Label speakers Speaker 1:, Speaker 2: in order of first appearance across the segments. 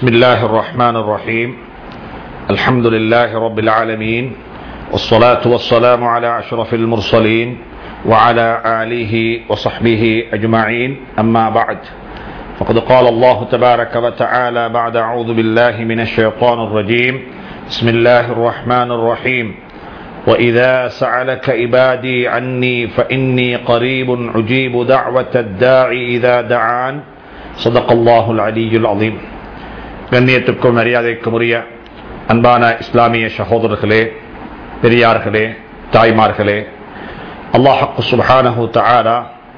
Speaker 1: بسم الله الرحمن الرحيم الحمد لله رب العالمين والصلاة والسلام على أشرف المرسلين وعلى آله وصحبه أجمعين أما بعد فقد قال الله تبارك وتعالى بعد أعوذ بالله من الشيطان الرجيم بسم الله الرحمن الرحيم وإذا سألك عبادي عني فإني قريب أجيب دعوة الداعي إذا دعان صدق الله العلي العظيم கண்ணியத்துக்கும் மரியாதைக்கும் உரிய அன்பான இஸ்லாமிய சகோதரர்களே பெரியார்களே தாய்மார்களே அல்லாஹக்கு சுபஹானஹு தஆலா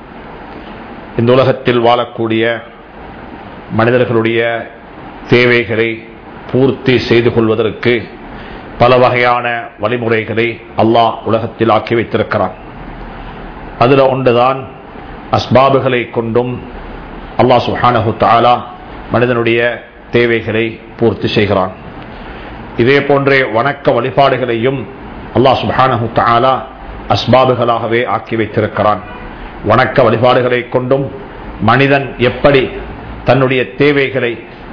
Speaker 1: இந்த உலகத்தில் வாழக்கூடிய மனிதர்களுடைய தேவைகளை பூர்த்தி செய்து கொள்வதற்கு பல வகையான வழிமுறைகளை அல்லாஹ் உலகத்தில் ஆக்கி வைத்திருக்கிறான் அதில் ஒன்றுதான் அஸ்பாபுகளை கொண்டும் அல்லாஹ் சுஹானஹு தாலா மனிதனுடைய தேவைகளை பூர்த்தி செய்கிறான் இதே போன்றே வணக்க வழிபாடுகளையும் அல்லாஹ் சுஹானஹு தாலா அஸ்பாபுகளாகவே ஆக்கி வைத்திருக்கிறான் வணக்க வழிபாடுகளை கொண்டும் மனிதன் எப்படி தன்னுடைய தேவைகளை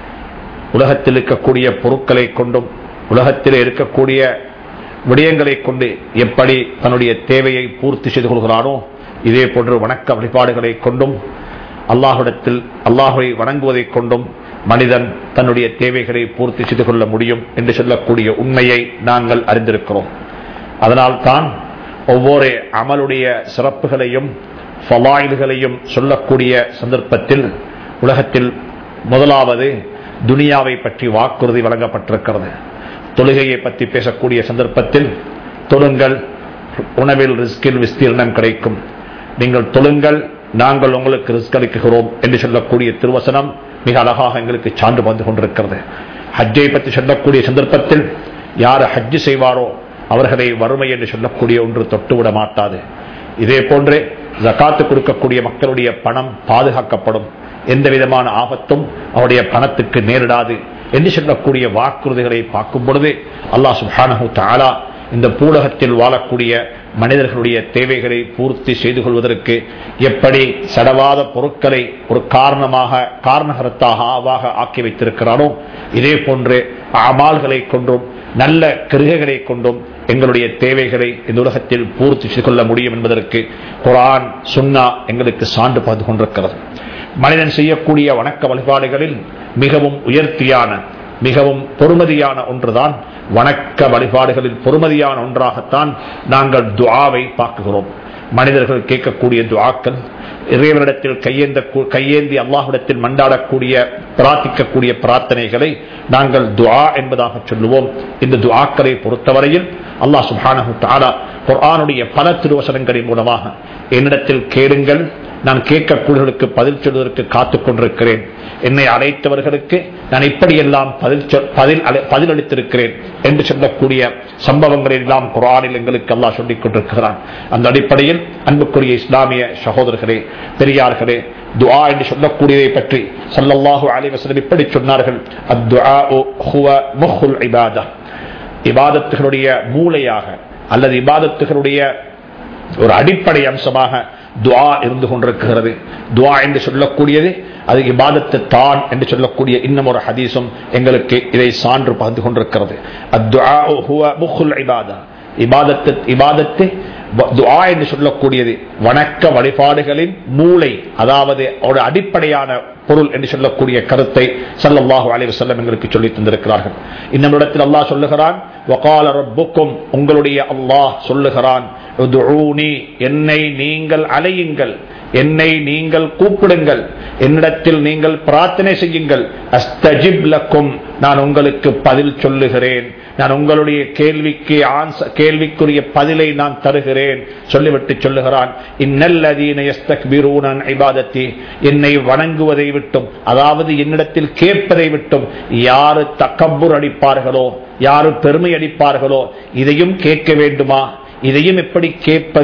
Speaker 1: உலகத்தில் இருக்கக்கூடிய பொருட்களை கொண்டும் உலகத்தில் இருக்கக்கூடிய விடயங்களை கொண்டு எப்படி தன்னுடைய தேவையை பூர்த்தி செய்து கொள்கிறானோ இதே போன்று வணக்க வழிபாடுகளை கொண்டும் அல்லாஹுடத்தில் அல்லாஹுவை வணங்குவதை கொண்டும் மனிதன் தன்னுடைய தேவைகளை பூர்த்தி செய்து கொள்ள முடியும் என்று சொல்லக்கூடிய உண்மையை நாங்கள் அறிந்திருக்கிறோம் அதனால் தான் ஒவ்வொரு அமலுடைய சிறப்புகளையும் ஃபலாயில்களையும் சொல்லக்கூடிய சந்தர்ப்பத்தில் உலகத்தில் முதலாவது துனியாவை பற்றி வாக்குறுதி வழங்கப்பட்டிருக்கிறது தொழுகையை பற்றி பேசக்கூடிய சந்தர்ப்பத்தில் தொழுங்கள் உணவில் ரிஸ்கில் விஸ்தீர்ணம் கிடைக்கும் நீங்கள் தொழுங்கள் நாங்கள் உங்களுக்கு ரிஸ்க் அளிக்குகிறோம் என்று சொல்லக்கூடிய திருவசனம் மிக அழகாக எங்களுக்கு சான்று வந்து கொண்டிருக்கிறது ஹஜ்ஜை பற்றி சொல்லக்கூடிய சந்தர்ப்பத்தில் யார் ஹஜ்ஜு செய்வாரோ அவர்களை வறுமை என்று சொல்லக்கூடிய ஒன்று தொட்டுவிட மாட்டாது இதே போன்று ஜக்காத்து கொடுக்கக்கூடிய மக்களுடைய பணம் பாதுகாக்கப்படும் எந்த விதமான ஆபத்தும் அவருடைய பணத்துக்கு நேரிடாது என்று சொல்லக்கூடிய வாக்குறுதிகளை பார்க்கும் பொழுது அல்லாஹ் சுஹானஹு தாலா இந்த பூலகத்தில் வாழக்கூடிய மனிதர்களுடைய தேவைகளை பூர்த்தி செய்து கொள்வதற்கு எப்படி சடவாத பொருட்களை ஒரு காரணமாக காரணகரத்தாக ஆக்கி வைத்திருக்கிறானோ இதே போன்று அமால்களை கொண்டும் நல்ல கிருகைகளை கொண்டும் எங்களுடைய தேவைகளை இந்த உலகத்தில் பூர்த்தி செய்து கொள்ள முடியும் என்பதற்கு குரான் சுன்னா எங்களுக்கு சான்று பார்த்து கொண்டிருக்கிறது மனிதன் செய்யக்கூடிய வணக்க வழிபாடுகளில் மிகவும் உயர்த்தியான மிகவும் பொறுமதியான ஒன்றுதான் வணக்க வழிபாடுகளில் பொறுமதியான ஒன்றாகத்தான் நாங்கள் துவாவை பார்க்குகிறோம் மனிதர்கள் கேட்கக்கூடிய துவாக்கள் இறைவனிடத்தில் கையேந்த கையேந்தி அல்லாஹிடத்தில் மண்டாடக்கூடிய பிரார்த்திக்கக்கூடிய பிரார்த்தனைகளை நாங்கள் துவா என்பதாக சொல்லுவோம் இந்த துவாக்களை பொறுத்தவரையில் அல்லாஹ் சுபானு தாலா குர்ஆனுடைய பல திருவசனங்களின் மூலமாக என்னிடத்தில் கேளுங்கள் நான் கேட்கக்கூடியவர்களுக்கு பதில் சொல்வதற்கு காத்துக் கொண்டிருக்கிறேன் என்னை அழைத்தவர்களுக்கு நான் இப்படியெல்லாம் பதில் பதில் பதில் அளித்திருக்கிறேன் என்று சொல்லக்கூடிய சம்பவங்களை எல்லாம் குரானில் எங்களுக்கு எல்லாம் சொல்லிக் கொண்டிருக்கிறான் அந்த அடிப்படையில் அன்புக்குரிய இஸ்லாமிய சகோதரர்களே பெரியார்களே துஆ என்று சொல்லக்கூடியதை பற்றி சல்லல்லாஹு அலைவசலம் இப்படி சொன்னார்கள் இபாதத்துகளுடைய மூளையாக அல்லது இபாதத்துகளுடைய ஒரு அடிப்படை அம்சமாக துவா இருந்து கொண்டிருக்கிறது துவா என்று சொல்லக்கூடியது அது இபாதத்து தான் என்று சொல்லக்கூடிய இன்னும் ஒரு ஹதீசும் எங்களுக்கு இதை சான்று பகிர்ந்து கொண்டிருக்கிறது இபாதத்து இபாதத்து துவா என்று சொல்லக்கூடியது வணக்க வழிபாடுகளின் மூளை அதாவது ஒரு அடிப்படையான பொருள் என்று சொல்லக்கூடிய கருத்தை சல்லல்லாஹு அலைவு செல்லம் எங்களுக்கு சொல்லி தந்திருக்கிறார்கள் இன்னும் இடத்தில் அல்லாஹ் சொல்லுகிறான் உங்களுடைய அல்லாஹ் சொல்லுகிறான் என்னை நீங்கள் அலையுங்கள் என்னை நீங்கள் கூப்பிடுங்கள் என்னிடத்தில் நீங்கள் பிரார்த்தனை செய்யுங்கள் அஸ்தஜிப் லக்கும் நான் உங்களுக்கு பதில் சொல்லுகிறேன் நான் உங்களுடைய கேள்விக்கு கேள்விக்குரிய பதிலை நான் தருகிறேன் சொல்லிவிட்டு சொல்லுகிறான் இபாதத்தி என்னை வணங்குவதை விட்டும் அதாவது என்னிடத்தில் கேட்பதை விட்டும் யாரு தக்கம்பூர் அடிப்பார்களோ யாரு பெருமை அடிப்பார்களோ இதையும் கேட்க வேண்டுமா இதையும் எப்படி கேட்பது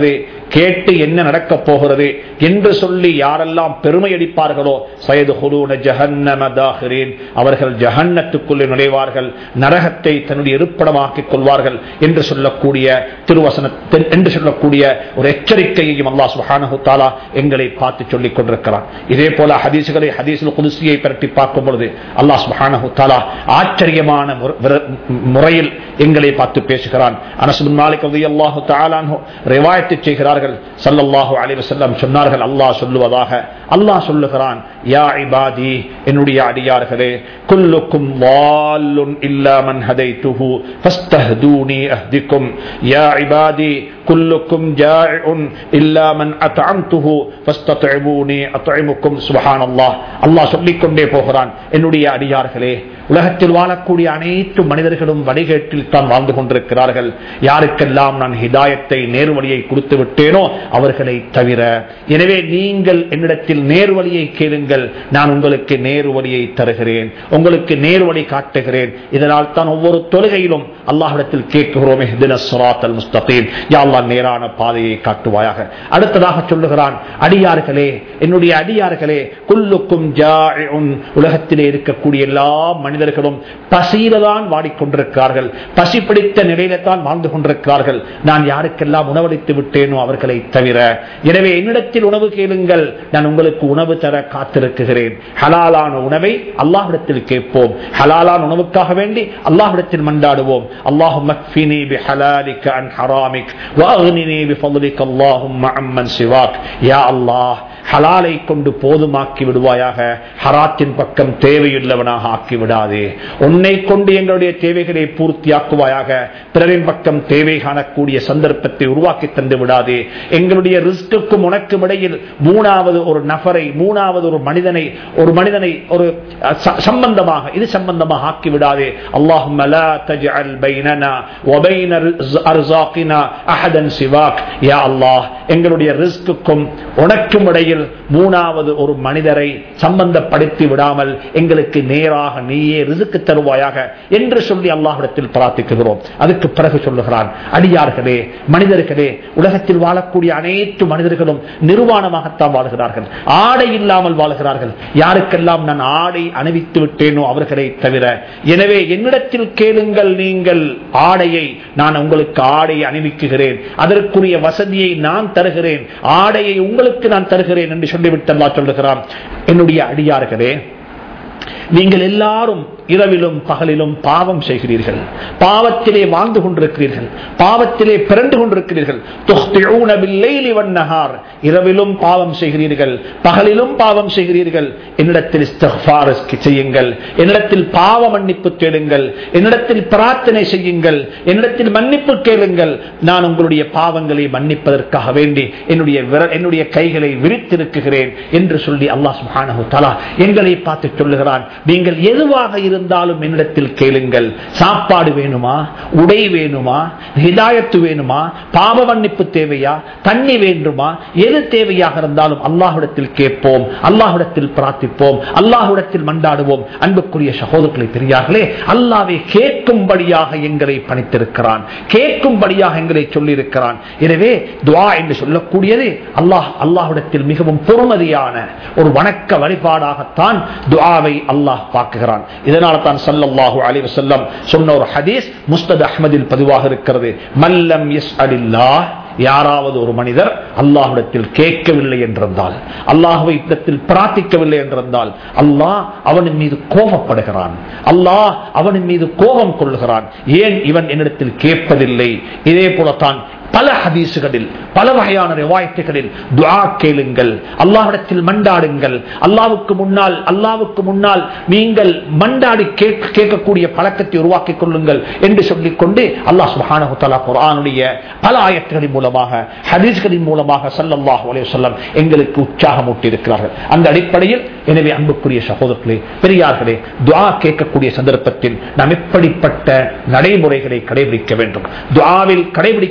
Speaker 1: கேட்டு என்ன நடக்கப் போகிறது என்று சொல்லி யாரெல்லாம் பெருமை அடிப்பார்களோ சயது ஜஹன்னமதாகிறேன் அவர்கள் ஜஹன்னத்துக்குள்ளே நுழைவார்கள் நரகத்தை தன்னுடைய இருப்பிடமாக்கிக் கொள்வார்கள் என்று சொல்லக்கூடிய திருவசன என்று சொல்லக்கூடிய ஒரு எச்சரிக்கையையும் அல்லாஹ் சுஹானஹு தாலா எங்களை பார்த்து சொல்லிக் கொண்டிருக்கிறான் இதே போல ஹதீசுகளை ஹதீசுல் குதிசியை பரட்டி பார்க்கும் பொழுது அல்லாஹ் சுஹானஹு தாலா ஆச்சரியமான முற- விர- முறையில் எங்களை பார்த்து பேசுகிறான் அனசுபின் மாலிக் அல்லாஹு தாலானு ரிவாயத்து செய்கிறார்கள் சல்லல்லாஹு அலைஹி வஸல்லம் சொன்னார்கள் அல்லாஹ் சொல்லுவதாக அல்லாஹ் சொல்லுகிறான் யா இபாதி என்னுடைய அடியார்களே குல்லுக்கும் வால்லுன் இல்லா மன் ஹதைத்துஹு ஃபஸ்தஹ்தூனி அஹ்திக்கும் யா இபாதி குல்லுக்கும் ஜாஇஉன் இல்லா மன் அத்அம்துஹு ஃபஸ்தத்இமூனி அத்இமுக்கும் சுப்ஹானல்லாஹ் அல்லாஹ் சொல்லிக் கொண்டே போகிறான் என்னுடைய அடியார்களே உலகத்தில் வாழக்கூடிய அனைத்து மனிதர்களும் வழிகேட்டில் தான் வாழ்ந்து கொண்டிருக்கிறார்கள் யாருக்கெல்லாம் நான் ஹிதாயத்தை நேர்வழியை கொடுத்து விட்டேனோ அவர்களை தவிர எனவே நீங்கள் என்னிடத்தில் நேர்வழியை கேளுங்கள் நான் உங்களுக்கு நேர்வழியை தருகிறேன் உங்களுக்கு நேர்வழி காட்டுகிறேன் இதனால் தான் ஒவ்வொரு தொழுகையிலும் அல்லாஹிடத்தில் கேட்கிறோம் முஸ்தகீம் யாழ்லா நேரான பாதையை காட்டுவாயாக அடுத்ததாக சொல்லுகிறான் அடியார்களே என்னுடைய அடியார்களே குல்லுக்கும் ஜாஇஉன் உலகத்திலே இருக்கக்கூடிய எல்லா மனிதர்களும் பசியில தான் வாடிக்கொண்டிருக்கிறார்கள் பசி பிடித்த நிலையில தான் வாழ்ந்து கொண்டிருக்கிறார்கள் நான் யாருக்கெல்லாம் உணவளித்து விட்டேனோ அவர்களை தவிர எனவே என்னிடத்தில் உணவு கேளுங்கள் நான் உங்களுக்கு உணவு தர காத்திருக்கிறேன் ஹலாலான உணவை அல்லாஹ்விடத்தில் கேட்போம் ஹலாலான உணவுக்காக வேண்டி அல்லாஹ்விடத்தில் மண்டாடுவோம் அல்லாஹும் மக்ஃபினி பிஹலாலிக அன் ஹராமிக் வஅக்னினி பிஃضلிக அல்லாஹும்ம அம்மன் சிவாக் யா அல்லாஹ் ஹலாலை கொண்டு போதுமாக்கி விடுவாயாக ஹராத்தின் பக்கம் தேவையுள்ளவனாக ஆக்கி விடாதே உன்னை கொண்டு எங்களுடைய தேவைகளை பூர்த்தியாக்குவாயாக பிறரின் பக்கம் தேவை காணக்கூடிய சந்தர்ப்பத்தை உருவாக்கி தந்து விடாதே எங்களுடைய ரிஸ்டுக்கும் உனக்கும் இடையில் மூணாவது ஒரு நபரை மூணாவது ஒரு மனிதனை ஒரு மனிதனை ஒரு அஹ், ச- சம்பந்தமாக இது சம்பந்தமாக ஆக்கி விடாதே அல்லாஹும் எங்களுடைய ரிஸ்க்குக்கும் உனக்கும் இடையில் மூணாவது ஒரு மனிதரை சம்பந்தப்படுத்தி விடாமல் எங்களுக்கு நேராக நீயே ரிசுக்கு தருவாயாக என்று சொல்லி அல்லாஹிடத்தில் பிரார்த்திக்கிறோம் அதுக்கு பிறகு சொல்லுகிறான் அடியார்களே மனிதர்களே உலகத்தில் வாழக்கூடிய அனைத்து மனிதர்களும் நிர்வாணமாகத்தான் வாழ்கிறார்கள் ஆடை இல்லாமல் வாழ்கிறார்கள் யாருக்கெல்லாம் நான் ஆடை அணிவித்து விட்டேனோ அவர்களை தவிர எனவே என்னிடத்தில் கேளுங்கள் நீங்கள் ஆடையை நான் உங்களுக்கு ஆடை அணிவிக்குகிறேன் அதற்குரிய வசதியை நான் தருகிறேன் ஆடையை உங்களுக்கு நான் தருகிறேன் என்று சொல்லிவிட்டு அல்லாஹ் சொல்லுகிறான் என்னுடைய அடியார்களே நீங்கள் எல்லாரும் இரவிலும் பகலிலும் பாவம் செய்கிறீர்கள் பாவத்திலே வாழ்ந்து கொண்டிருக்கிறீர்கள் பாவத்திலே பிறண்டு கொண்டிருக்கிறீர்கள் துஹ்திஊன பில்லைலி வன்னஹார். இரவிலும் பாவம் செய்கிறீர்கள் பகலிலும் பாவம் செய்கிறீர்கள் என்னிடத்தில் இஸ்திக்ஃபார் செய்யுங்கள் என்னிடத்தில் பாவ மன்னிப்பு தேடுங்கள் என்னிடத்தில் பிரார்த்தனை செய்யுங்கள் என்னிடத்தில் மன்னிப்பு கேளுங்கள் நான் உங்களுடைய பாவங்களை மன்னிப்பதற்காக வேண்டி என்னுடைய விர- என்னுடைய கைகளை விரித்திருக்குகிறேன் என்று சொல்லி அல்லாஹ் சுப்ஹானஹு தஆலா எங்களை பார்த்து சொல்லுகிறான் நீங்கள் எதுவாக இருந்தாலும் என்னிடத்தில் கேளுங்கள் சாப்பாடு வேணுமா உடை வேணுமா ஹிதாயத்து வேணுமா பாவ மன்னிப்பு தேவையா தண்ணி வேண்டுமா எது தேவையாக இருந்தாலும் அல்லாஹ்விடத்தில் கேட்போம் அல்லாஹ்விடத்தில் பிரார்த்திப்போம் அல்லாஹ்விடத்தில் மண்டாடுவோம் அன்புக்குரிய சகோதரர்களை பெரியார்களே அல்லாவே கேட்கும்படியாக எங்களை பணித்திருக்கிறான் கேட்கும்படியாக எங்களை சொல்லியிருக்கிறான் எனவே துவா என்று சொல்லக்கூடியது அல்லாஹ் அல்லாஹ்விடத்தில் மிகவும் பொறுமதியான ஒரு வணக்க வழிபாடாகத்தான் துஆவை அல்லாஹ் பார்க்குகிறான் இதனால தான் ஸல்லல்லாஹு அலைஹி வஸல்லம் சொன்ன ஒரு ஹதீஸ் முஸ்தத் அஹ்மதில் பதிவாக இருக்கிறது மல்லம் யஸ்அலில்லாஹ் யாராவது ஒரு மனிதர் அல்லாஹ்விடத்தில் கேட்கவில்லை என்றிருந்தால் அல்லாஹுவை இடத்தில் பிரார்த்திக்கவில்லை என்றிருந்தால் அல்லாஹ் அவனின் மீது கோபப்படுகிறான் அல்லாஹ் அவனின் மீது கோபம் கொள்கிறான் ஏன் இவன் என்னிடத்தில் கேட்பதில்லை இதே போலத்தான் பல ஹதீசுகளில் பல வகையான ரிவாயத்துகளில் துஆ கேளுங்கள் அல்லாஹ்விடத்தில் மண்டாடுங்கள் அல்லாஹ்வுக்கு முன்னால் அல்லாஹ்வுக்கு முன்னால் நீங்கள் மண்டாடி கேட்க- கேட்கக்கூடிய பழக்கத்தை உருவாக்கிக் கொள்ளுங்கள் என்று சொல்லிக் கொண்டு அல்லாஹ் சுப்ஹானஹு தஆலா குர்ஆனுடைய பல ஆயத்துகளின் மூலமாக ஹதீஸ்களின் மூலமாக ஸல்லல்லாஹு அலைஹி வஸல்லம் எங்களுக்கு உற்சாகமூட்டி இருக்கிறார்கள் அந்த அடிப்படையில் எனவே அன்புக்குரிய சகோதரர்களே பெரியார்களே துஆ கேட்கக்கூடிய சந்தர்ப்பத்தில் நாம் எப்படிப்பட்ட நடைமுறைகளை கடைபிடிக்க வேண்டும் துஆவில் கடைபிடிக்க வேண்டிய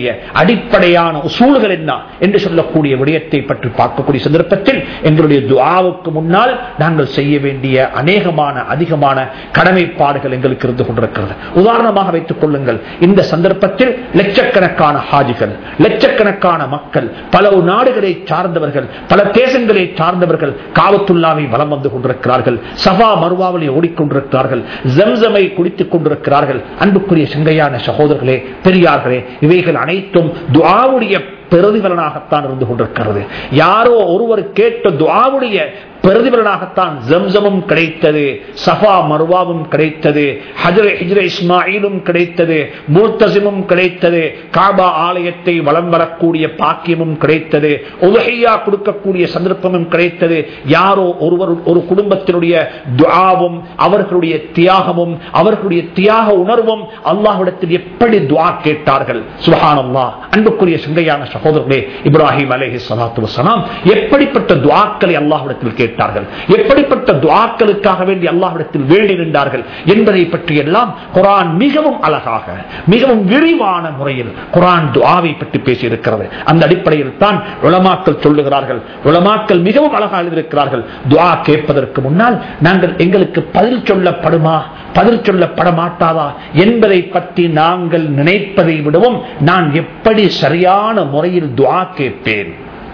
Speaker 1: வேண்டிய அடிப்படையான உசூல்கள் என்ன என்று சொல்லக்கூடிய விடயத்தை பற்றி பார்க்கக்கூடிய சந்தர்ப்பத்தில் எங்களுடைய துஆவுக்கு முன்னால் நாங்கள் செய்ய வேண்டிய அநேகமான அதிகமான கடமைப்பாடுகள் எங்களுக்கு இருந்து கொண்டிருக்கிறது உதாரணமாக வைத்துக் கொள்ளுங்கள் இந்த சந்தர்ப்பத்தில் லட்சக்கணக்கான ஹாஜிகள் லட்சக்கணக்கான மக்கள் பல நாடுகளை சார்ந்தவர்கள் பல தேசங்களை சார்ந்தவர்கள் காவத்துல்லாவை வலம் வந்து கொண்டிருக்கிறார்கள் சபா மருவாவலை ஓடிக்கொண்டிருக்கிறார்கள் ஜம்சமை குடித்துக் கொண்டிருக்கிறார்கள் அன்புக்குரிய சங்கையான சகோதரர்களே பெரியார்களே இவைகள் அனைத்தும் துஆவுடைய பிரதிபலனாகத்தான் இருந்து கொண்டிருக்கிறது யாரோ ஒருவர் கேட்ட துஆவுடைய பிரதிபலனாகத்தான் ஜம்சமும் கிடைத்தது சஃபா மருவாவும் கிடைத்தது ஹஜர ஹிஜ்ர இஸ்மாயிலும் கிடைத்தது முர்த்தசிமும் கிடைத்தது காபா ஆலயத்தை வலம் வரக்கூடிய பாக்கியமும் கிடைத்தது உலகையா கொடுக்கக்கூடிய சந்தர்ப்பமும் கிடைத்தது யாரோ ஒருவர் ஒரு குடும்பத்தினுடைய துஆவும் அவர்களுடைய தியாகமும் அவர்களுடைய தியாக உணர்வும் அல்லாஹ்விடத்தில் எப்படி துஆ கேட்டார்கள் சுபஹானல்லாஹ் அன்புக்குரிய சிந்தையான சகோதரர்களே இப்ராஹிம் அலைஹி ஸலாத்து வஸலாம் எப்படிப்பட்ட துஆக்களை அல்லாஹ்விடத்தில் கேட்டார்கள் எப்படிப்பட்ட துஆக்களுக்காக வேண்டி அல்லாஹ்விடத்தில் வேண்டி நின்றார்கள் என்பதை பற்றி எல்லாம் குர்ஆன் மிகவும் அழகாக மிகவும் விரிவான முறையில் குர்ஆன் துஆவை பற்றி பேசியிருக்கிறது அந்த அடிப்படையில் தான் உலமாக்கள் சொல்லுகிறார்கள் உலமாக்கள் மிகவும் அழகாக எழுதியிருக்கிறார்கள் துஆ கேட்பதற்கு முன்னால் நாங்கள் எங்களுக்கு பதில் சொல்லப்படுமா பதில் சொல்லப்பட மாட்டாதா என்பதை பற்றி நாங்கள் நினைப்பதை விடவும் நான் எப்படி சரியான முறையில் துஆ கேட்பேன்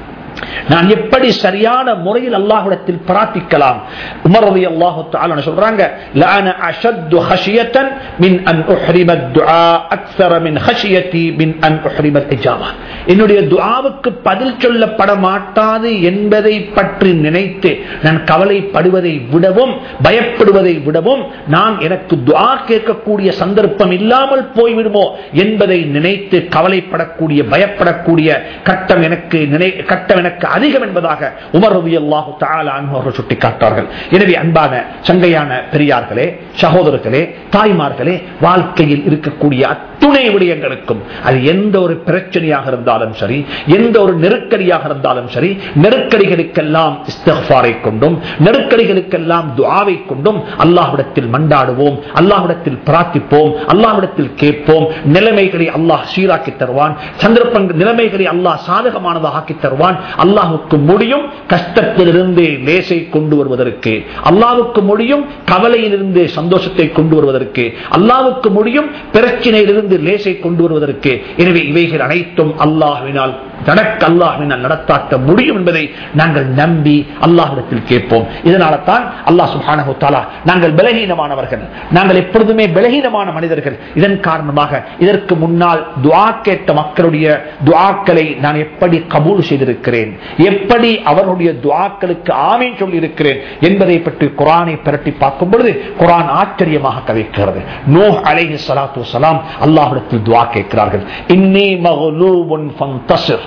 Speaker 1: நான் எப்படி சரியான முறையில் அல்லாஹ்விடத்தில் பிரார்த்திக்கலாம் உமர் ரலியல்லாஹு தஆலா சொல்றாங்க லான அஷத்து ஹஷியத்தன் மின் அன் உஹ்ரிம துஆ அக்ஸர மின் ஹஷியத்தி மின் அன் உஹ்ரிம இஜாபா என்னுடைய துஆவுக்கு பதில் சொல்லப்பட மாட்டாது என்பதை பற்றி நினைத்து நான் கவலைப்படுவதை விடவும் பயப்படுவதை விடவும் நான் எனக்கு துஆ கேட்கக்கூடிய சந்தர்ப்பம் இல்லாமல் போய்விடுமோ என்பதை நினைத்து கவலைப்படக்கூடிய பயப்படக்கூடிய கட்டம் எனக்கு நினை கட்டம் எனக்கு அதிகம் என்பதாக உமர் ரவி அல்லாஹு அவர்கள் சுட்டிக்காட்டார்கள் எனவே அன்பான சங்கையான பெரியார்களே சகோதரர்களே தாய்மார்களே வாழ்க்கையில் இருக்கக்கூடிய அத்துணை விடயங்களுக்கும் அது எந்த ஒரு பிரச்சனையாக இருந்தாலும் சரி எந்த ஒரு நெருக்கடியாக இருந்தாலும் சரி நெருக்கடிகளுக்கெல்லாம் இஸ்திஃபாரை கொண்டும் நெருக்கடிகளுக்கெல்லாம் துஆவை கொண்டும் அல்லாஹ்விடத்தில் மண்டாடுவோம் அல்லாஹ்விடத்தில் பிரார்த்திப்போம் அல்லாஹ்விடத்தில் கேட்போம் நிலைமைகளை அல்லாஹ் சீராக்கி தருவான் சந்தர்ப்பங்கள் நிலைமைகளை அல்லாஹ் சாதகமானதாக ஆக்கி தருவான் அல்லாஹுக்கு முடியும் கஷ்டத்திலிருந்து லேசை கொண்டு வருவதற்கு அல்லாவுக்கு முடியும் கவலையிலிருந்து சந்தோஷத்தை கொண்டு வருவதற்கு அல்லாவுக்கு முடியும் பிரச்சினையிலிருந்து லேசை கொண்டு வருவதற்கு எனவே இவைகள் அனைத்தும் அல்லாஹ்வினால் நடக்க அல்லாஹ்வினால் நடத்தாக்க முடியும் என்பதை நாங்கள் நம்பி அல்லாஹ்விடத்தில் கேட்போம் இதனால தான் அல்லாஹ் சுப்ஹானஹு தஆலா நாங்கள் பலகீனமானவர்கள் நாங்கள் எப்பொழுதுமே பலகீனமான மனிதர்கள் இதன் காரணமாக இதற்கு முன்னால் துஆ கேட்ட மக்களுடைய துஆக்களை நான் எப்படி கபூல் செய்திருக்கிறேன் எப்படி அவர்களுடைய துஆக்களுக்கு ஆமீன் சொல்லி இருக்கிறேன் என்பதை பற்றி குரானை பிரட்டி பார்க்கும் பொழுது குரான் ஆச்சரியமாக கதைக்கிறது நூஹ் அலைஹி ஸலாத்து வஸலாம் அல்லாஹ்விடத்தில் துஆ கேட்கிறார்கள் இன்னி மக்லூபுன் ஃபந்தஸிர்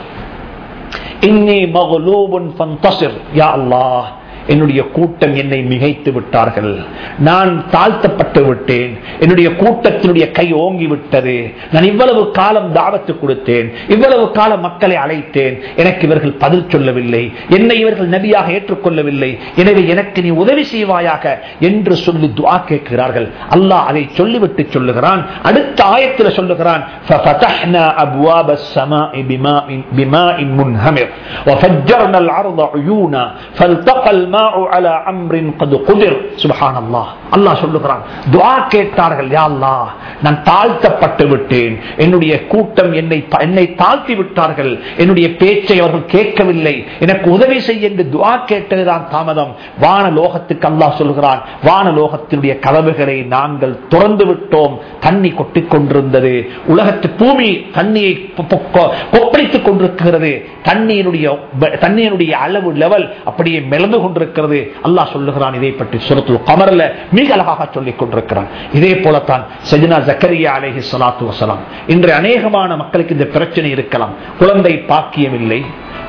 Speaker 1: இன்னி மக்லூபுன் ஃபந்தஸிர் யா அல்லாஹ் என்னுடைய கூட்டம் என்னை மிகைத்து விட்டார்கள் நான் தாழ்த்தப்பட்டு விட்டேன் என்னுடைய கூட்டத்தினுடைய கை ஓங்கி விட்டது நான் இவ்வளவு காலம் தாவத்து கொடுத்தேன் இவ்வளவு காலம் மக்களை அழைத்தேன் எனக்கு இவர்கள் பதில் சொல்லவில்லை என்னை இவர்கள் நபியாக ஏற்றுக்கொள்ளவில்லை எனவே எனக்கு நீ உதவி செய்வாயாக என்று சொல்லி துவா கேட்கிறார்கள் அல்லாஹ் அதை சொல்லிவிட்டு சொல்லுகிறான் அடுத்த ஆயத்தில் சொல்லுகிறான் فَفَتَحْنَا أَبْوَابَ السَّمَاءِ بِمَاءٍ بِمَاءٍ مُنْهَمِرٍ وَفَجَّرْنَا الْأَرْضَ عُيُونًا فَالْتَقَى الماء على امر قد قدر سبحان الله அல்லாஹ் சொல்லுகிறான் துஆ கேட்டார்கள் யா அல்லாஹ் நான் தாழ்த்தப்பட்டு விட்டேன் என்னுடைய கூட்டம் என்னை என்னை தாழ்த்தி விட்டார்கள் என்னுடைய பேச்சை அவர்கள் கேட்கவில்லை எனக்கு உதவி செய்ய என்று துஆ கேட்டதுதான் தாமதம் வான லோகத்துக்கு அல்லாஹ் சொல்கிறான் வான லோகத்தினுடைய கதவுகளை நாங்கள் திறந்து விட்டோம் தண்ணி கொட்டிக் கொண்டிருந்தது உலகத்து பூமி தண்ணியை கொப்பளித்துக் கொண்டிருக்கிறது தண்ணீருடைய தண்ணீருடைய அளவு லெவல் அப்படியே மிளந்து கொண்டிருக்கிறது அல்லாஹ் சொல்லுகிறான் இதை பற்றி சுரத்து கமர்ல மிக அழகாக சொல்லிக் கொண்டிருக்கிறான் இதே போலத்தான் சஜினா ஜக்கரியா அலேஹி சலாத்து வசலாம் இன்று அநேகமான மக்களுக்கு இந்த பிரச்சனை இருக்கலாம் குழந்தை பாக்கியம் இல்லை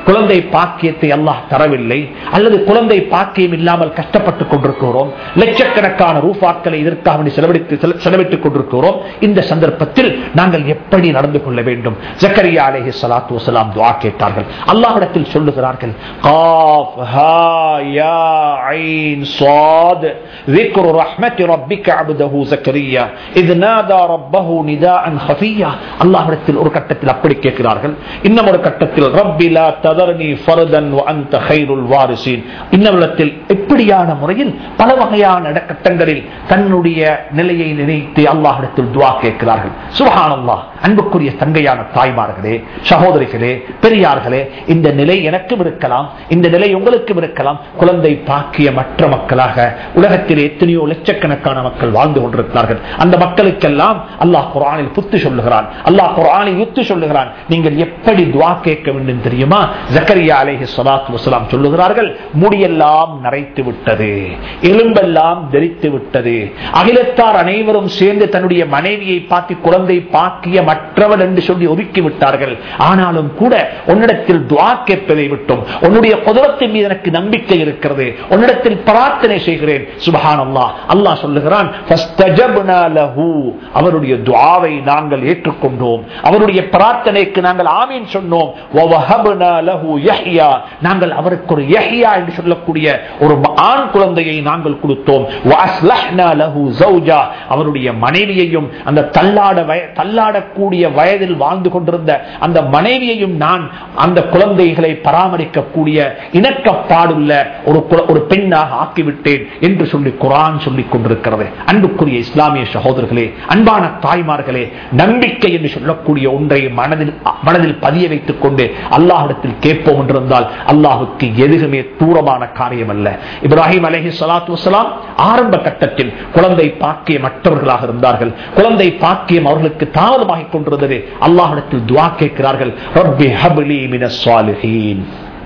Speaker 1: குழந்தை பாக்கியத்தை அல்லாஹ் தரவில்லை அல்லது குழந்தை பாக்கியம் இல்லாமல் கஷ்டப்பட்டுக் கொண்டிருக்கிறோம் லட்சக்கணக்கான ரூபாக்களை இதற்காக வேண்டி செலவழித்து செல- செலவிட்டுக் கொண்டிருக்கிறோம் இந்த சந்தர்ப்பத்தில் நாங்கள் எப்படி நடந்து கொள்ள வேண்டும் ஜக்கரியா அலைஹி ஸலாத்து வஸலாம் துஆ கேட்டார்கள் அல்லாஹ்விடத்தில் சொல்லுகிறார்கள் قاف ها يا عين صاد ذكر رحمة ربك عبده زكريا إذ نادى ربه نداء خفيا அல்லாஹ்விடத்தில் ஒரு கட்டத்தில் அப்படி கேட்கிறார்கள் இன்னும் ஒரு கட்டத்தில் ரப்பி லா ததர்னி ஃபர்தன் வ அன்த கைருல் வாரிசீன் இன்னவளத்தில் எப்படியான முறையில் பல வகையான இடக்கட்டங்களில் தன்னுடைய நிலையை நினைத்து அல்லாஹ்விடத்தில் துஆ கேட்கிறார்கள் சுபஹானல்லாஹ் அன்புக்குரிய தங்கையான தாய்மார்களே சகோதரிகளே பெரியார்களே இந்த நிலை எனக்கும் இருக்கலாம் இந்த நிலை உங்களுக்கும் இருக்கலாம் குழந்தை பாக்கிய மற்ற மக்களாக உலகத்தில் எத்தனையோ லட்சக்கணக்கான மக்கள் வாழ்ந்து கொண்டிருக்கிறார்கள் அந்த மக்களுக்கெல்லாம் அல்லாஹ் குரானில் புத்து சொல்லுகிறான் அல்லாஹ் குரானில் யுத்து சொல்லுகிறான் நீங்கள் எப்படி துவா கேட்க வேண்டும் தெரியுமா ஜக்கரியா அலைஹி ஸலாத்து வஸலாம் சொல்லுகிறார்கள் முடியெல்லாம் நரைத்து விட்டது எலும்பெல்லாம் தெரித்து விட்டது அகிலத்தார் அனைவரும் சேர்ந்து தன்னுடைய மனைவியை பார்த்து குழந்தை பாக்கிய மற்றவள் என்று சொல்லி ஒதுக்கி விட்டார்கள் ஆனாலும் கூட உன்னிடத்தில் துவா கேட்பதை விட்டும் உன்னுடைய குதிரத்தின் மீது எனக்கு நம்பிக்கை இருக்கிறது உன்னிடத்தில் பிரார்த்தனை செய்கிறேன் சுபஹானல்லா அல்லாஹ் சொல்லுகிறான் "ஃபஸ்தஜப்னா லஹு." அவருடைய துஆவை நாங்கள் ஏற்றுக்கொண்டோம் அவருடைய பிரார்த்தனைக்கு நாங்கள் ஆமீன் சொன்னோம் "வவஹப்னா லஹு யஹ்யா." நாங்கள் அவருக்கு ஒரு யஹ்யா என்று சொல்லக்கூடிய ஒரு ஆண் குழந்தையை நாங்கள் கொடுத்தோம் "வஅஸ்லஹ்னா லஹு ஜௌஜா." அவருடைய மனைவியையும் அந்த தள்ளாட வய- தள்ளாடக்கூடிய வயதில் வாழ்ந்து கொண்டிருந்த அந்த மனைவியையும் நான் அந்த குழந்தைகளை பராமரிக்கக்கூடிய இணக்கப்பாடுள்ள ஒரு குல- ஒரு பெண்ணாக ஆக்கிவிட்டேன் என்று சொல்லி குரான் சொல்லிக் கொண்டிருக்கிறது அன்புக்குரிய இஸ்லாமிய சகோதரர்களே அன்பான தாய்மார்களே நம்பிக்கை என்று சொல்லக்கூடிய ஒன்றை மனதில் மனதில் பதிய வைத்துக் கொண்டு அல்லாஹிடத்தில் கேட்போம் என்றிருந்தால் அல்லாஹுக்கு எதுவுமே தூரமான காரியம் அல்ல இப்ராஹிம் அலஹி சலாத்து வசலாம் ஆரம்ப கட்டத்தில் குழந்தை பாக்கியம் மற்றவர்களாக இருந்தார்கள் குழந்தை பாக்கியம் அவர்களுக்கு தாமதமாகிக் கொண்டிருந்தது அல்லாஹிடத்தில் துவா கேட்கிறார்கள் ரப்பி ஹப்லி மினஸ் சாலிஹீன்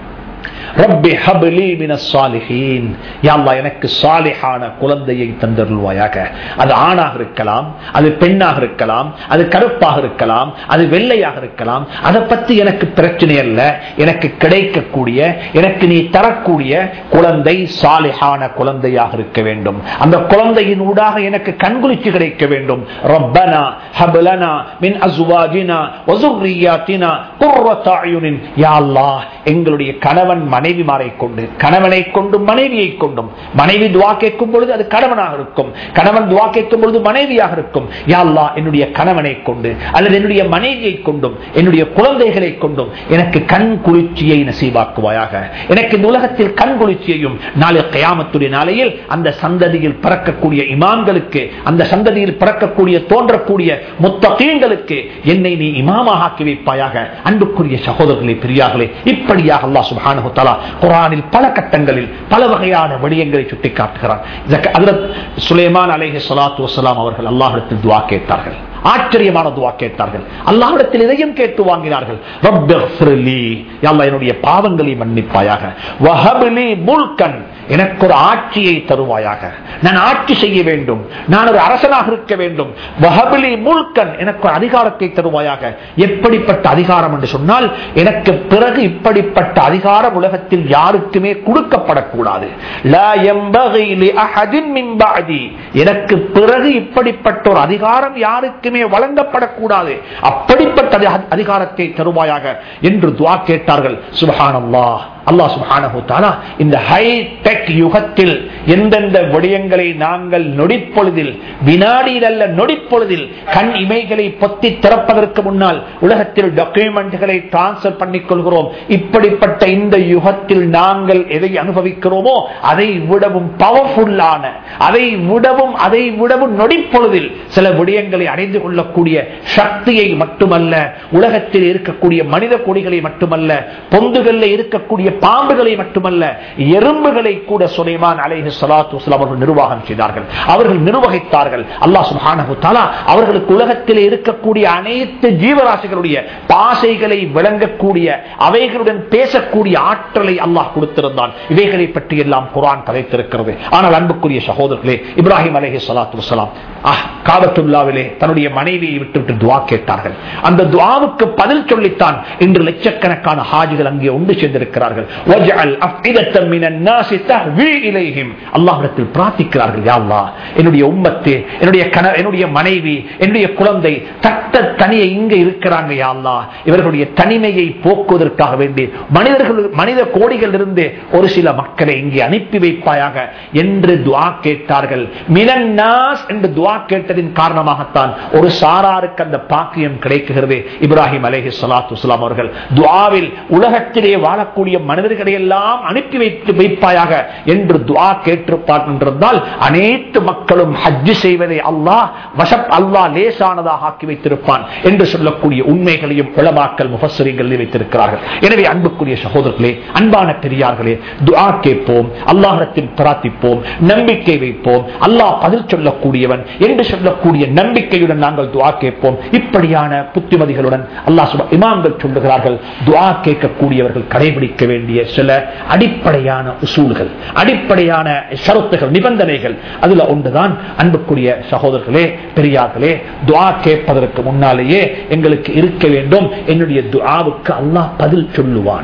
Speaker 1: ரப்பி ஹப்லி மினஸ் சாலிஹீன் யா அல்லாஹ் எனக்கு சாலிஹான குழந்தையை தந்தருள்வாயாக அது ஆணாக இருக்கலாம் அது பெண்ணாக இருக்கலாம் அது கருப்பாக இருக்கலாம் அது வெள்ளையாக இருக்கலாம் அதை பத்தி எனக்கு பிரச்சனை அல்ல எனக்கு கிடைக்கக்கூடிய எனக்கு நீ தரக்கூடிய குழந்தை சாலிஹான குழந்தையாக இருக்க வேண்டும் அந்த குழந்தையின் ஊடாக எனக்கு கண்குளிச்சு கிடைக்க வேண்டும் ரப்பனா ஹப்லனா மின் அஸ்வாஜினா வஸுர்ரியாத்தினா குர்ரத அயுனின் யா அல்லாஹ் எங்களுடைய கணவன் மனைவிமாரை கொண்டு கணவனை கொண்டும் மனைவியை கொண்டும் மனைவி துவா கேட்கும் பொழுது அது கணவனாக இருக்கும் கணவன் துவா கேட்கும் பொழுது மனைவியாக இருக்கும் யா அல்லாஹ் என்னுடைய கணவனை கொண்டு அல்லது என்னுடைய மனைவியை கொண்டும் என்னுடைய குழந்தைகளை கொண்டும் எனக்கு கண் குளிர்ச்சியை நசீவாக்குவாயாக எனக்கு இந்த உலகத்தில் கண் குளிர்ச்சியையும் நாளை கயாமத்துடைய நாளையில் அந்த சந்ததியில் பிறக்கக்கூடிய இமாம்களுக்கு அந்த சந்ததியில் பிறக்கக்கூடிய தோன்றக்கூடிய முத்தகீங்களுக்கு என்னை நீ இமாமாக ஆக்கி வைப்பாயாக அன்புக்குரிய சகோதரர்களே பெரியார்களே இப்படியாக அல்லாஹ் சுப்ஹானஹு தஆலா குர்ஆனில் பல கட்டங்களில் பல வகையான விடயங்களை சுட்டிக்காட்டுகிறார் இதற்கு ஹஜ்ரத் சுலைமான் அலைஹி ஸலாத்து வஸலாம் அவர்கள் அல்லாஹ்விடத்தில் துஆ கேட்டார்கள் ஆச்சரியமான துவா கேட்டார்கள் அல்லாஹ்விடத்தில் இதையும் கேட்டு வாங்கினார்கள் ரப்பிஃபிர்லி யா அல்லாஹ் என்னுடைய பாவங்களை மன்னிப்பாயாக வஹப்லி முல்கன் எனக்கு ஒரு ஆட்சியை தருவாயாக நான் ஆட்சி செய்ய வேண்டும் நான் ஒரு அரசனாக இருக்க வேண்டும் வஹப்லி முல்கன் எனக்கு ஒரு அதிகாரத்தை தருவாயாக எப்படிப்பட்ட அதிகாரம் என்று சொன்னால் எனக்கு பிறகு இப்படிப்பட்ட அதிகாரம் உலகத்தில் யாருக்குமே கொடுக்கப்படக்கூடாது லா யம்பகி லிஅஹதின் மின் பஅதி. எனக்கு பிறகு இப்படிப்பட்ட ஒரு அதிகாரம் யாருக்குமே வழங்கப்படக்கூடாது அப்படிப்பட்ட அதி- அதிகாரத்தை தருவாயாக என்று துவா கேட்டார்கள் சுபஹானல்லாஹ் அல்லாஹ் சுப்ஹானஹு தஆலா இந்த ஹை டெக் யுகத்தில் எந்தெந்த விடயங்களை நாங்கள் நொடிப்பொழுதில் வினாடியில் அல்ல நொடிப்பொழுதில் கண் இமைகளை பொத்தி திறப்பதற்கு முன்னால் உலகத்தில் டாக்குமெண்ட்களை டிரான்ஸ்பர் பண்ணிக் கொள்கிறோம் இப்படிப்பட்ட இந்த யுகத்தில் நாங்கள் எதை அனுபவிக்கிறோமோ அதை விடவும் பவர்ஃபுல்லான அதை விடவும் அதை விடவும் நொடிப்பொழுதில் சில விடயங்களை அடைந்து கொள்ளக்கூடிய சக்தியை மட்டுமல்ல உலகத்தில் இருக்கக்கூடிய மனித கொடிகளை மட்டுமல்ல பொந்துகளில் இருக்கக்கூடிய பாம்புகளை மட்டுமல்ல எறும்புகளை கூட சுலைமான் அலைஹி ஸலாத்து வஸலாம் அவர்கள் நிர்வாகம் செய்தார்கள் அவர்கள் நிர்வகித்தார்கள் அல்லாஹ் சுப்ஹானஹு தஆலா அவர்களுக்கு உலகத்தில் இருக்கக்கூடிய அனைத்து ஜீவராசிகளுடைய பாசைகளை விளங்கக்கூடிய அவைகளுடன் பேசக்கூடிய ஆற்றலை அல்லாஹ் கொடுத்திருந்தான் இவைகளை பற்றி எல்லாம் குரான் கதைத்திருக்கிறது ஆனால் அன்புக்குரிய சகோதரர்களே இப்ராஹிம் அலைஹி ஸலாத்து வஸலாம் ஆஹ் காபத்துல்லாவிலே தன்னுடைய மனைவியை விட்டுவிட்டு துவா கேட்டார்கள் அந்த துவாவுக்கு பதில் சொல்லித்தான் இன்று லட்சக்கணக்கான ஹாஜிகள் அங்கே ஒன்று சேர்ந்திருக்கிறார்கள் வஜ்அல் அஃஇதத்தம் மினன் நாஸி தஹ்வி இலைஹிம் அல்லாஹ்விடத்தில் பிரார்த்திக்கிறார்கள் யா அல்லாஹ் என்னுடைய உம்மத்து என்னுடைய கண என்னுடைய மனைவி என்னுடைய குழந்தை தட்ட தனியே இங்க இருக்கிறாங்க யா அல்லாஹ் இவர்களுடைய தனிமையை போக்குவதற்காக வேண்டி மனிதர்கள் மனித கோடிகள் இருந்து ஒரு சில மக்களை இங்கே அனுப்பி வைப்பாயாக என்று துவா கேட்டார்கள் மினன்னாஸ் என்று துவா கேட்டதின் காரணமாகத்தான் ஒரு சாராருக்கு அந்த பாக்கியம் கிடைக்குகிறது இப்ராஹிம் அலேஹி சலாத்து வஸ்ஸலாம் அவர்கள் துவாவில் உலகத்திலே வாழக்கூடிய மனிதர்களை எல்லாம் அனுப்பி வைத்து வைப்பாயாக என்று துவா கேட்டிருப்பார் அனைத்து மக்களும் ஹஜ்ஜு செய்வதை அல்லாஹ் வசப் அல்லாஹ் லேசானதாக ஆக்கி வைத்திருப்பான் என்று சொல்லக்கூடிய உண்மைகளையும் உளமாக்கல் முகசரிகள் வைத்திருக்கிறார்கள் எனவே அன்புக்குரிய சகோதரர்களே அன்பான பெரியார்களே துஆ கேட்போம் அல்லாஹிடத்தில் பிரார்த்திப்போம் நம்பிக்கை வைப்போம் அல்லாஹ் பதில் சொல்லக்கூடியவன் என்று சொல்லக்கூடிய நம்பிக்கையுடன் நாங்கள் துஆ கேட்போம் இப்படியான புத்திமதிகளுடன் அல்லாஹ் சுப இமாம்கள் சொல்லுகிறார்கள் துஆ கேட்கக்கூடியவர்கள் கடைபிடிக்க வேண்டிய சில அடிப்படையான உசூல்கள் அடிப்படையான ஷரத்துகள் நிபந்தனைகள் அதுல ஒன்றுதான் அன்புக்குரிய சகோதரர்களே பெரியார்களே துஆ கேட்பதற்கு முன்னாலேயே எங்களுக்கு இருக்க வேண்டும் என்னுடைய துஆவுக்கு அல்லாஹ் பதில் சொல்லுவான்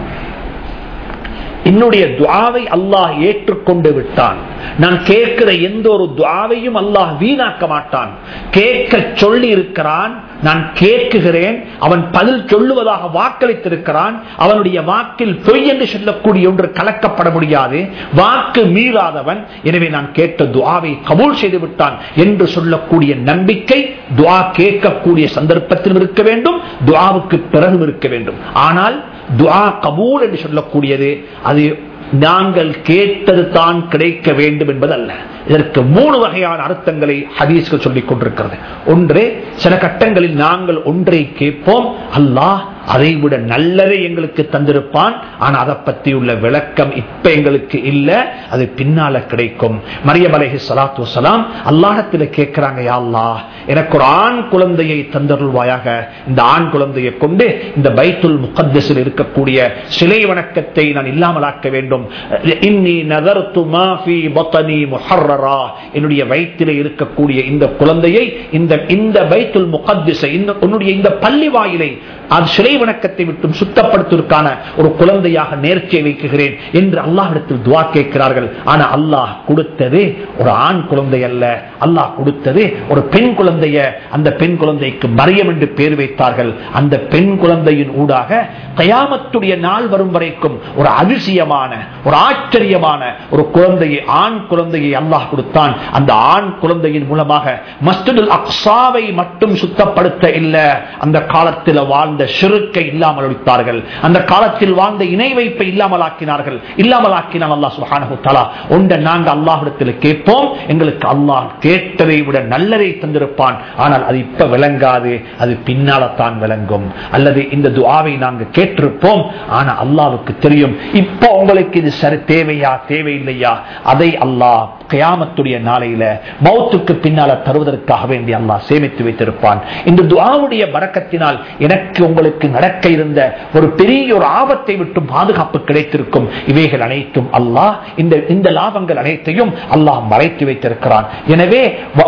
Speaker 1: என்னுடைய துவாவை அல்லாஹ் ஏற்றுக்கொண்டு விட்டான் நான் கேட்கிற எந்த ஒரு துவாவையும் அல்லாஹ் வீணாக்க மாட்டான் கேட்க சொல்லி இருக்கிறான் நான் கேட்குகிறேன் அவன் பதில் சொல்லுவதாக வாக்களித்திருக்கிறான் அவனுடைய வாக்கில் பொய் என்று சொல்லக்கூடிய ஒன்று கலக்கப்பட முடியாது வாக்கு மீறாதவன் எனவே நான் கேட்ட துவாவை கபூல் செய்து விட்டான் என்று சொல்லக்கூடிய நம்பிக்கை துவா கேட்கக்கூடிய சந்தர்ப்பத்திலும் இருக்க வேண்டும் துவாவுக்கு பிறகும் இருக்க வேண்டும் ஆனால் துவா கபூல் என்று சொல்லக்கூடியது அது நாங்கள் கேட்டது தான் கிடைக்க வேண்டும் என்பதல்ல இதற்கு மூணு வகையான அர்த்தங்களை ஹதீஸ்கள் சொல்லிக் கொண்டிருக்கிறது ஒன்று சில கட்டங்களில் நாங்கள் ஒன்றை கேட்போம் அல்லாஹ் அதை விட நல்லதை எங்களுக்கு தந்திருப்பான் ஆனா அதை பத்தி உள்ள விளக்கம் இப்ப எங்களுக்கு இல்ல அது பின்னால கிடைக்கும் மரியம் அலஹி சலாத்து வசலாம் அல்லாஹத்துல கேட்கிறாங்க யா அல்லாஹ் எனக்கு ஒரு ஆண் குழந்தையை தந்தருள்வாயாக இந்த ஆண் குழந்தையை கொண்டு இந்த பைத்துல் முகத்தஸில் இருக்கக்கூடிய சிலை வணக்கத்தை நான் இல்லாமலாக்க வேண்டும் இன்னி நதர்த்து மாஃபி பத்தனி முஹர்ரரா என்னுடைய வயிற்றிலே இருக்கக்கூடிய இந்த குழந்தையை இந்த இந்த பைத்துல் முகத்திசை இந்த உன்னுடைய இந்த பள்ளி வாயிலை அது சிலை வணக்கத்தை விட்டும் சுத்தப்படுத்துவதற்கான ஒரு குழந்தையாக நேர்ச்சியை வைக்குகிறேன் என்று அல்லாஹிடத்தில் துவா கேட்கிறார்கள் ஆனா அல்லாஹ் கொடுத்தது ஒரு ஆண் குழந்தை அல்ல அல்லாஹ் கொடுத்தது ஒரு பெண் குழந்தைய அந்த பெண் குழந்தைக்கு மரியம் என்று பேர் வைத்தார்கள் அந்த பெண் குழந்தையின் ஊடாக கயாமத்துடைய நாள் வரும் வரைக்கும் ஒரு அதிசயமான ஒரு ஆச்சரியமான ஒரு குழந்தையை ஆண் குழந்தையை அல்லாஹ் கொடுத்தான் அந்த ஆண் குழந்தையின் மூலமாக மஸ்ஜிதுல் அக்ஸாவை மட்டும் சுத்தப்படுத்த இல்ல அந்த காலத்தில் வாழ்ந்த சிறுக்கை இல்லாமல் ஒழித்தார்கள் அந்த காலத்தில் வாழ்ந்த இணை வைப்பை இல்லாமல் ஆக்கினார்கள் இல்லாமல் ஆக்கினால் அல்லாஹ் சுஹானஹு தலா ஒன்றை நாங்கள் அல்லாஹிடத்தில் கேட்போம் எங்களுக்கு அல்லாஹ் கேட்டதை விட நல்லதை தந்திருப்பான் ஆனால் அது இப்ப விளங்காது அது பின்னால்தான் விளங்கும் அல்லது இந்த துவாவை நாங்கள் கேட்டிருப்போம் ஆனா அல்லாவுக்கு தெரியும் இப்போ உங்களுக்கு இது சரி தேவையா தேவையில்லையா அதை அல்லாஹ் கயாமத்துடைய நாளையில மௌத்துக்கு பின்னால தருவதற்காக வேண்டி அல்லாஹ் சேமித்து வைத்திருப்பான் இந்த துவாவுடைய வரக்கத்தினால் எனக்கு உங்களுக்கு நடக்க இருந்த ஒரு பெரிய ஒரு ஆபத்தை விட்டு பாதுகாப்பு கிடைத்திருக்கும் இவைகள் அனைத்தும் அல்லாஹ் இந்த இந்த லாபங்கள் அனைத்தையும் அல்லாஹ் மறைத்து வைத்திருக்கிறான் எனவே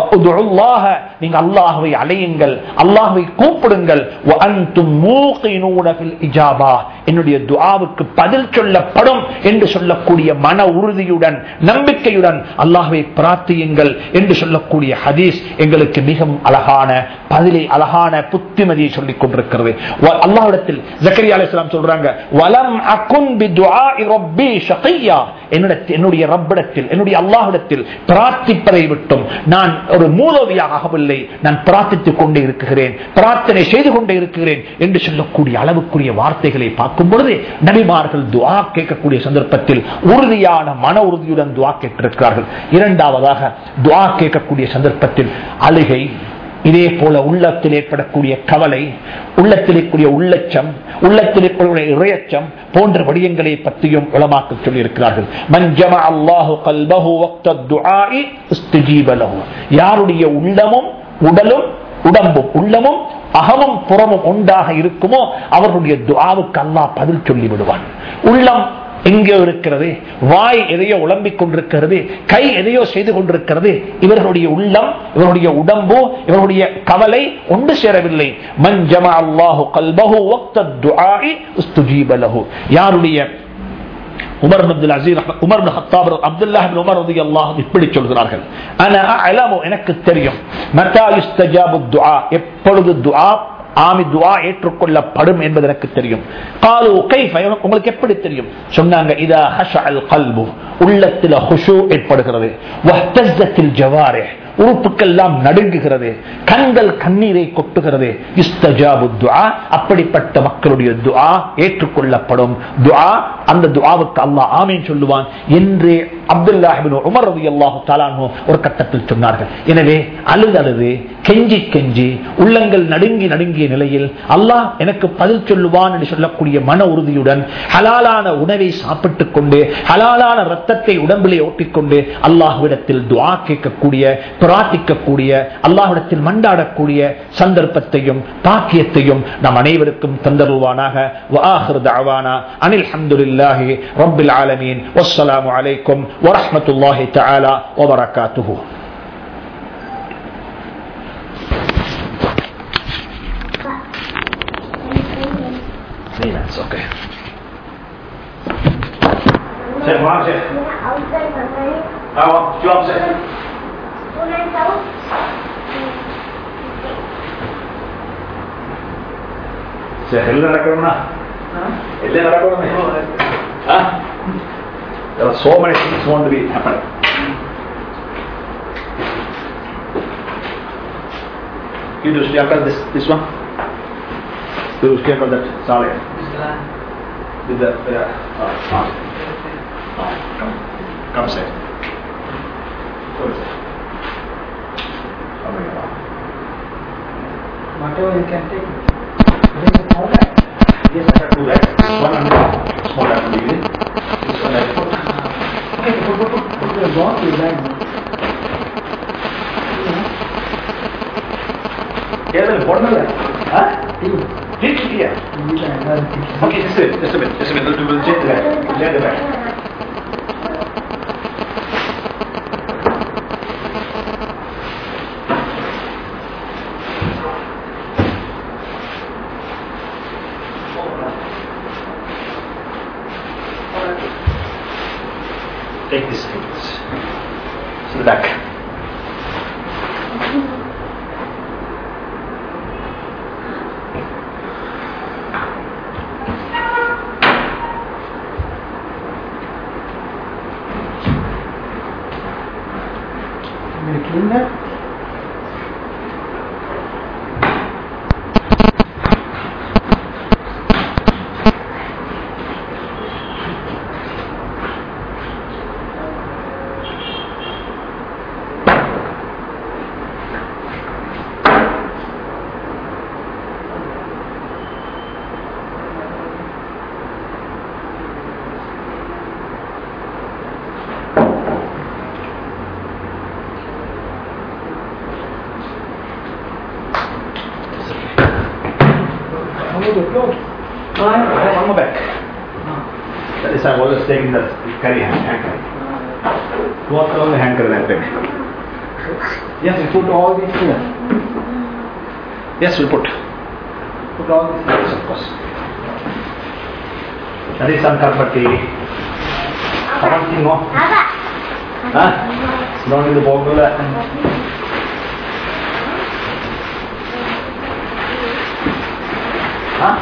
Speaker 1: நீங்க அல்லாஹுவை அலையுங்கள் அல்லாஹுவை கூப்பிடுங்கள் என்னுடைய துவாவுக்கு பதில் சொல்லப்படும் என்று சொல்லக்கூடிய மன உறுதியுடன் நம்பிக்கையுடன் அல்லாஹுவை பிரார்த்தியுங்கள் என்று சொல்லக்கூடிய ஹதீஸ் எங்களுக்கு மிகவும் அழகான பதிலை அழகான புத்திமதியை சொல்லிக் கொண்டிருக்கிறது அல்லாஹிடத்தில் ஜக்கரியா அலிஸ்லாம் சொல்றாங்க வலம் அகுன் என்னுடைய ரப்பிடத்தில் என்னுடைய அல்லாஹிடத்தில் பிரார்த்திப்பதை விட்டும் நான் ஒரு மூலோவியாக ஆகவில்லை நான் பிரார்த்தித்துக் கொண்டே இருக்கிறேன் பிரார்த்தனை செய்து கொண்டே இருக்கிறேன் என்று சொல்லக்கூடிய அளவுக்குரிய வார்த்தைகளை பார்க்கும் பொழுது நபிமார்கள் துவா கேட்கக்கூடிய சந்தர்ப்பத்தில் உறுதியான மன உறுதியுடன் துவா கேட்டிருக்கிறார்கள் இரண்டாவதாக துவா கேட்கக்கூடிய சந்தர்ப்பத்தில் அழுகை இதே போல உள்ளத்தில் ஏற்படக்கூடிய கவலை உள்ளத்தில் இருக்கக்கூடிய உள்ளச்சம் உள்ளத்தில் இருக்கக்கூடிய இறையச்சம் போன்ற விடயங்களை பற்றியும் உளமாக்க சொல்லியிருக்கிறார்கள் மஞ்சம அல்லாஹு கல்பஹு வக்த துஆஇ இஸ்தஜீப லஹு யாருடைய உள்ளமும் உடலும் உடம்பும் உள்ளமும் அகமும் புறமும் ஒன்றாக இருக்குமோ அவர்களுடைய துஆவுக்கு அல்லாஹ் பதில் சொல்லி விடுவான் உள்ளம் எங்கேயோ இருக்கிறது வாய் எதையோ உழம்பிக் கொண்டிருக்கிறது கை எதையோ செய்து கொண்டிருக்கிறது இவர்களுடைய உள்ளம் இவருடைய உடம்பு இவருடைய கவலை ஒன்று சேரவில்லை மஞ்சம அல்லாஹு கல்பஹு வக்த துஆஇ உஸ்துஜீப லஹு யாருடைய Umar Abdul Aziz Umar Khattab Abdullah Umar ரதி அல்லாஹ் இப்படி சொல்கிறார்கள் ஆனா அலமு எனக்கு தெரியும் மத்தா யுஸ்தஜாபு துஆ எப்பொழுது துஆ ஆமி துவா ஏற்றுக்கொள்ளப்படும் என்பது எனக்கு தெரியும் காலு கைஃப உங்களுக்கு எப்படி தெரியும் சொன்னாங்க இதா ஹஷஅல் கல்பு உள்ளத்தில் ஹுஷு ஏற்படுகிறது வஹ்தஸ்ஸத்தில் ஜவாரிஹ் உறுப்புக்கெல்லாம் நடுங்குகிறது கண்கள் கண்ணீரை கொட்டுகிறது இஸ்தஜாபு துஆ அப்படிப்பட்ட மக்களுடைய துஆ ஏற்றுக்கொள்ளப்படும் துஆ அந்த துஆவுக்கு அல்லாஹ் ஆமீன் சொல்லுவான் என்று அப்துல்லாஹிபின் உமர் ரலியல்லாஹு தஆலா அன்ஹு ஒரு கட்டத்தில் சொன்னார்கள் எனவே அழுது அழுது கெஞ்சி கெஞ்சி உள்ளங்கள் நடுங்கி நடுங்கிய நிலையில் அல்லாஹ் எனக்கு பதில் சொல்லுவான் என்று சொல்லக்கூடிய மன உறுதியுடன் ஹலாலான உணவை சாப்பிட்டுக் கொண்டு ஹலாலான ரத்தத்தை உடம்பிலே ஓட்டிக்கொண்டு அல்லாஹ்விடத்தில் துஆ கேட்கக்கூடிய பிரார்த்திக்கக்கூடிய அல்லாஹ்விடத்தில் மண்டாடக்கூடிய சந்தர்ப்பத்தையும் பாக்கியத்தையும் நாம் அனைவருக்கும் தந்தருவானாக وآخر دعوانا أن الحمد لله رب العالمين والسلام عليكم ورحمة الله تعالى وبركاته Three minutes, okay. Sheikh, Mohammed Sheikh. Awak, jawab Sheikh. Sheikh, எல்லாம் நடக்கணும்னா எல்லாம் நடக்கணுமே ஆ? There are so many things want to be happen. You do stay after this this one. You do stay after that. Sorry. With the uh, uh, uh, uh, come come say. What is it? Come here.
Speaker 2: Whatever you can take. There is a format.
Speaker 1: Yes, I have two bags. One and one. Small and big. This one I put.
Speaker 2: Okay, put, put, put, put the ball in bag.
Speaker 1: ஏதாவது போடணும்ல ஆ Teach here.
Speaker 2: Okay.
Speaker 1: Okay, just a minute, just a minute, just a minute. We'll check the bag. Check the bag. Take this, take this. To the back.
Speaker 2: Will you clean that? How about the clothes?
Speaker 1: I have one more bag. That is, I'm always taking the carry hand, handle. Walk around the handle that bag.
Speaker 2: Yes, you put all these here.
Speaker 1: Yes, we put.
Speaker 2: Put all these
Speaker 1: Yes, of course. That is Sankar Patti. Something more? Huh? Not in the bottle. Huh?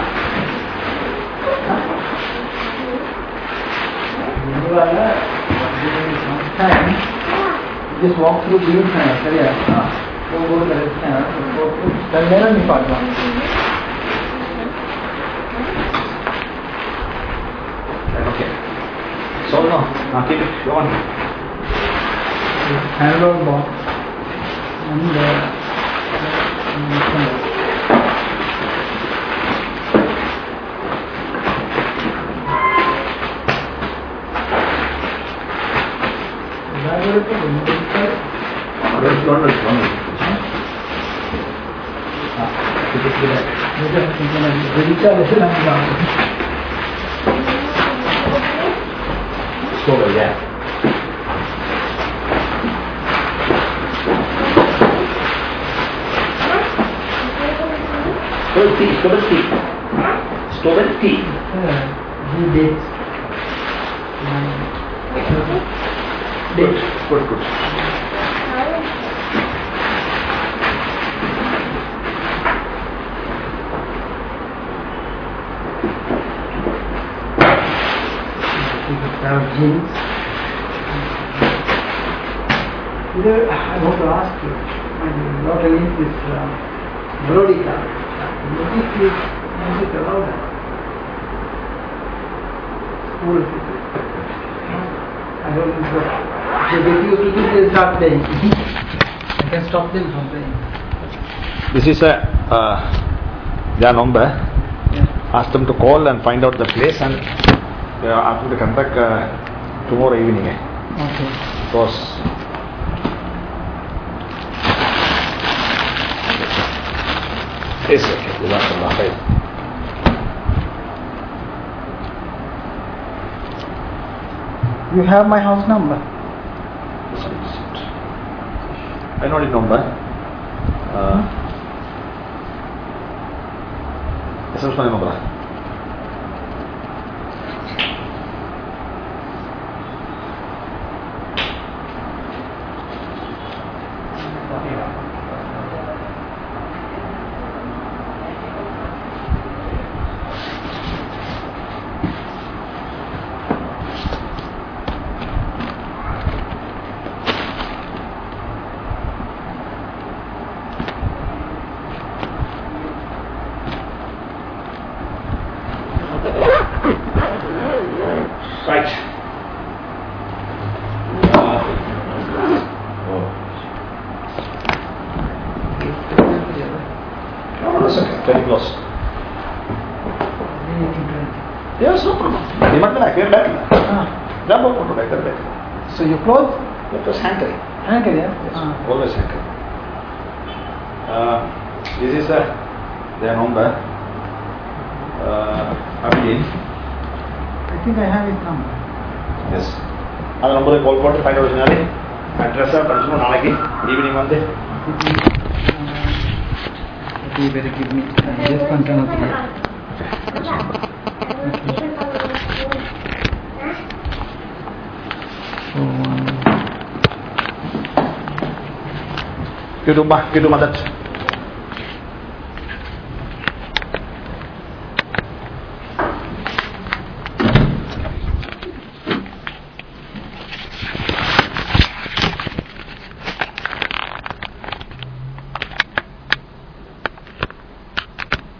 Speaker 2: Meanwhile, during some time, you just walk through green channel, சரியா? Don't go to the red channel, just go through. Then நேரா நீ பார்க்கலாம்.
Speaker 1: Okay. So no, now keep it going.
Speaker 2: Handle box. And uh,
Speaker 1: Slowly, yeah. Slow tea, slow tea. Slow tea. Good, good, good.
Speaker 2: jeans. Either, I want to ask you, my daughter is this uh, melodica. Music is music allowed. School. I don't know. They get you to do, they start playing. I can stop them from playing.
Speaker 1: This is a uh, their number.
Speaker 2: Yeah.
Speaker 1: Ask them to call and find out the place and uh, ask them to come back uh, tomorrow evening. Eh?
Speaker 2: Okay.
Speaker 1: Because it's okay. Jazakallah khair.
Speaker 2: You have my house number.
Speaker 1: I know the number. Uh, SMS பண்ண number. Right. Uh, oh. No, no, that's okay. Very close. Yes, no problem. You might be like, you're better.
Speaker 2: Ah.
Speaker 1: Number one, like that, better.
Speaker 2: So you close?
Speaker 1: That was hankering.
Speaker 2: Anchor, yeah?
Speaker 1: Yes,
Speaker 2: Ah.
Speaker 1: always hankering. Uh, this is uh, their number. Uh, Abidin.
Speaker 2: I think I have his number.
Speaker 1: Yes அந்த நம்பருக்கு call போட்டு find out பண்ணாலே அட்ரஸாக consumer நாளைக்கு evening வந்து
Speaker 2: Okay, you better give me uh, this content of the So, um,
Speaker 1: Gitu mbah, gitu madat.